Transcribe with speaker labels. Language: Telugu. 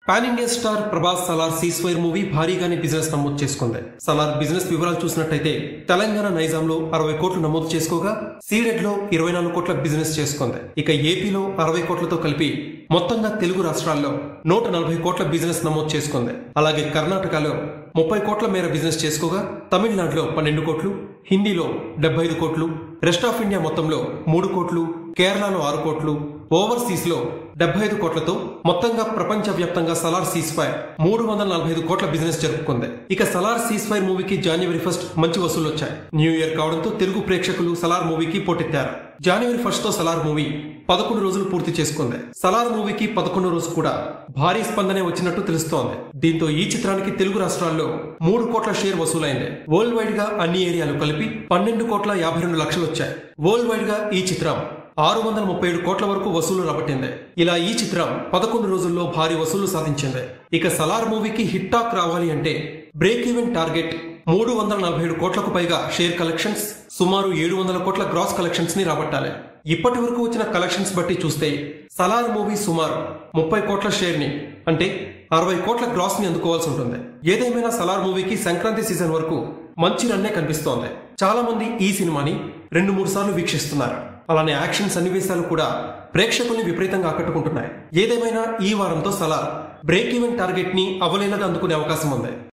Speaker 1: pan India star Prabhas Salaar ceasefire movie భారీగానే బిజినెస్ నమోదు చేసుకుంది సలార్ బిజినెస్ వివరాలు చూసినట్టయితే తెలంగాణ నైజాంలో అరవై కోట్లు నమోదు చేసుకోగా సీడెడ్ లో ఇరవై నాలుగు కోట్ల బిజినెస్ చేసుకుంది ఇక ఏపీలో అరవై కోట్లతో కలిపి మొత్తంగా తెలుగు రాష్ట్రాల్లో నూట నలభై కోట్ల బిజినెస్ నమోదు చేసుకుంది అలాగే కర్ణాటకలో ముప్పై కోట్ల మేర బిజినెస్ చేసుకోగా తమిళనాడులో పన్నెండు కోట్లు హిందీలో డెబ్బై ఐదు కోట్లు రెస్ట్ ఆఫ్ ఇండియా మొత్తంలో మూడు కోట్లు కేరళలో ఆరు కోట్లు ఓవర్సీస్ లో డెబ్బై ఐదు కోట్లతో మొత్తంగా ప్రపంచ వ్యాప్తంగా సలార్ సీస్ ఫైర్ మూడు వందల నలభై ఐదు కోట్ల బిజినెస్ జరుపుకుంది ఇక సలార్ సీస్ ఫైర్ మూవీకి జనవరి ఫస్ట్ మంచి వసూలు వచ్చాయి న్యూ ఇయర్ కావడంతో తెలుగు ప్రేక్షకులు సలార్ మూవీకి పోటెత్తారు జనవరి ఫస్ట్ తో సలార్ మూవీ పదకొండు రోజులు పూర్తి చేసుకుంది సలార్ మూవీకి పదకొండు రోజు కూడా భారీ స్పందనే వచ్చినట్టు తెలుస్తోంది దీంతో ఈ చిత్రానికి తెలుగు రాష్ట్రాల్లో మూడు కోట్ల షేర్ వసూలైంది వరల్డ్ వైడ్ గా అన్ని ఏరియాలు కలిపి పన్నెండు కోట్ల యాభై రెండు లక్షలు వచ్చాయి వరల్డ్ వైడ్ గా ఈ చిత్రం ఆరు వందల ముప్పై ఏడు కోట్ల వరకు వసూలు రాబట్టింది ఇలా ఈ చిత్రం పదకొండు రోజుల్లో భారీ వసూలు సాధించింది ఇక సలార్ మూవీకి హిట్ టాక్ రావాలి అంటే బ్రేక్ ఈవెన్ టార్గెట్ మూడు వందల నలభై ఏడు కోట్లకు పైగా షేర్ కలెక్షన్స్ సుమారు ఏడు వందల కోట్ల గ్రాస్ కలెక్షన్స్ ని రాబట్టాలి ఇప్పటి వరకు వచ్చిన కలెక్షన్స్ బట్టి చూస్తే సలార్ మూవీ సుమారు ముప్పై కోట్ల షేర్ ని అంటే అరవై కోట్ల గ్రాస్ ని అందుకోవాల్సి ఉంటుంది ఏదేమైనా సలార్ మూవీకి సంక్రాంతి సీజన్ వరకు మంచి రన్నే కనిపిస్తోంది చాలా మంది ఈ సినిమాని రెండు మూడు సార్లు వీక్షిస్తున్నారు అలానే యాక్షన్ సన్నివేశాలు కూడా ప్రేక్షకుల్ని విపరీతంగా ఆకట్టుకుంటున్నాయి ఏదేమైనా ఈ వారంతో సలార్ బ్రేక్ ఈవెన్ టార్గెట్ ని అవలేలగా అందుకునే అవకాశం ఉంది